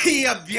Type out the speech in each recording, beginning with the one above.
ಅಯ್ಯಬ್ಯ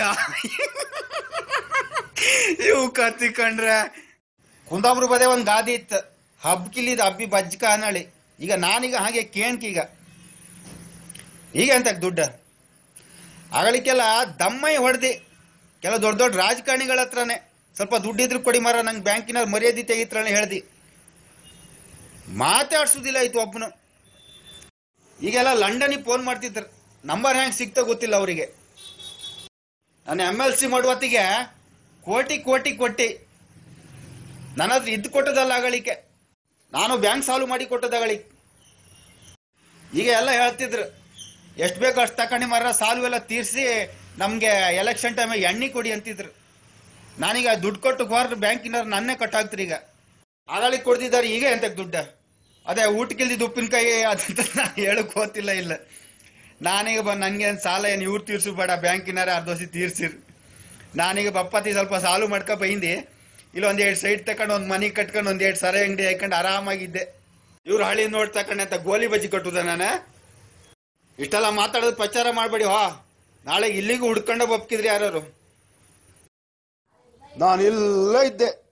ಇವು ಕತ್ತಿ ಕಂಡ್ರೆ ಕುಂದಾಪುರ ಬದೇ ಒಂದ್ ಗಾದಿ ಇತ್ತು ಹಬ್ ಕಿಲಿದ ಹಬ್ಬಿ ಬಜ್ಕ ಅನ್ನಳಿ ಈಗ ನಾನೀಗ ಹಾಗೆ ಕೇಣ್ಕೀಗ ಈಗ ಅಂತ ದುಡ್ಡ ಅಗಳಿಗೆಲ್ಲ ದಮ್ಮೈ ಹೊಡೆದಿ ಕೆಲ ದೊಡ್ಡ ದೊಡ್ಡ ರಾಜಕಾರಣಿಗಳ ಹತ್ರನೇ ಸ್ವಲ್ಪ ದುಡ್ಡಿದ್ರು ಕೊಡಿ ಮರ ನಂಗೆ ಬ್ಯಾಂಕಿನ ಮರ್ಯಾದೆ ತೆಗಿತ್ರನೆ ಹೇಳ್ದಿ ಮಾತಾಡ್ಸುದಿಲ್ಲ ಆಯ್ತು ಒಬ್ಬನು ಈಗೆಲ್ಲ ಲಂಡನಿಗೆ ಫೋನ್ ಮಾಡ್ತಿದ್ರು ನಂಬರ್ ಹೆಂಗೆ ಸಿಗ್ತಾ ಗೊತ್ತಿಲ್ಲ ಅವರಿಗೆ ನಾನು ಎಮ್ ಎಲ್ ಸಿ ಮಾಡುವತ್ತಿಗೆ ಕೋಟಿ ಕೋಟಿ ಕೊಟ್ಟಿ ನನ್ನ ಹತ್ರ ಇದ್ದು ಕೊಟ್ಟದಲ್ಲ ಅಗಳಿಕೆ ನಾನು ಬ್ಯಾಂಕ್ ಸಾಲು ಮಾಡಿ ಕೊಟ್ಟದಗಳಿ ಈಗ ಎಲ್ಲ ಹೇಳ್ತಿದ್ರು ಎಷ್ಟು ಬೇಕು ಅಷ್ಟು ತಕೊಂಡಿ ಮರ ಸಾಲು ಎಲ್ಲ ತೀರಿಸಿ ನಮಗೆ ಎಲೆಕ್ಷನ್ ಟೈಮಿಗೆ ಎಣ್ಣೆ ಕೊಡಿ ಅಂತಿದ್ರು ನಾನೀಗ ದುಡ್ಡು ಕೊಟ್ಟು ಹೋರ್ ಬ್ಯಾಂಕಿನವ್ರು ನನ್ನೇ ಕಟ್ಟಾಗ್ತಾರೆ ಈಗ ಆಗಳಿಗೆ ಕೊಡ್ತಿದ್ದಾರೆ ಈಗ ಎಂತ ದುಡ್ಡ ಅದೇ ಊಟಕ್ಕಿಲ್ದಿದ್ದು ಉಪ್ಪಿನಕಾಯಿ ಅದಂತ ನಾನು ಹೇಳಕ್ ಹೋತಿಲ್ಲ ಇಲ್ಲ ನಾನೀಗ ಬಂದು ನನಗೆ ಸಾಲ ಏನು ಇವ್ರು ತೀರ್ಸು ಬೇಡ ಬ್ಯಾಂಕಿನಾರ ಅರ್ಧೋಸಿ ತೀರ್ಸಿರು ನಾನೀಗ ಬಪ್ಪತ್ತಿ ಸ್ವಲ್ಪ ಸಾಲು ಮಾಡ್ಕೊ ಬೈಂದಿ ಇಲ್ಲ ಒಂದ್ ಎರಡು ಸೈಡ್ ತಕೊಂಡು ಒಂದು ಮನೆ ಕಟ್ಕೊಂಡು ಒಂದ್ ಎರಡು ಸರ ಅಂಗಡಿ ಹಾಕೊಂಡು ಆರಾಮಾಗಿದ್ದೆ ಇವ್ರು ಹಳ್ಳಿ ನೋಡಿ ತಕೊಂಡೆ ಅಂತ ಗೋಲಿ ಬಜ್ಜಿ ಕಟ್ಟುದ ನಾನು ಇಷ್ಟೆಲ್ಲ ಮಾತಾಡೋದು ಪ್ರಚಾರ ಮಾಡಬೇಡಿ ಹಾ ನಾಳೆ ಇಲ್ಲಿಗೂ ಹುಡ್ಕೊಂಡು ಬಪ್ಕಿದ್ರಿ ಯಾರು ನಾನು ಇಲ್ಲ ಇದ್ದೆ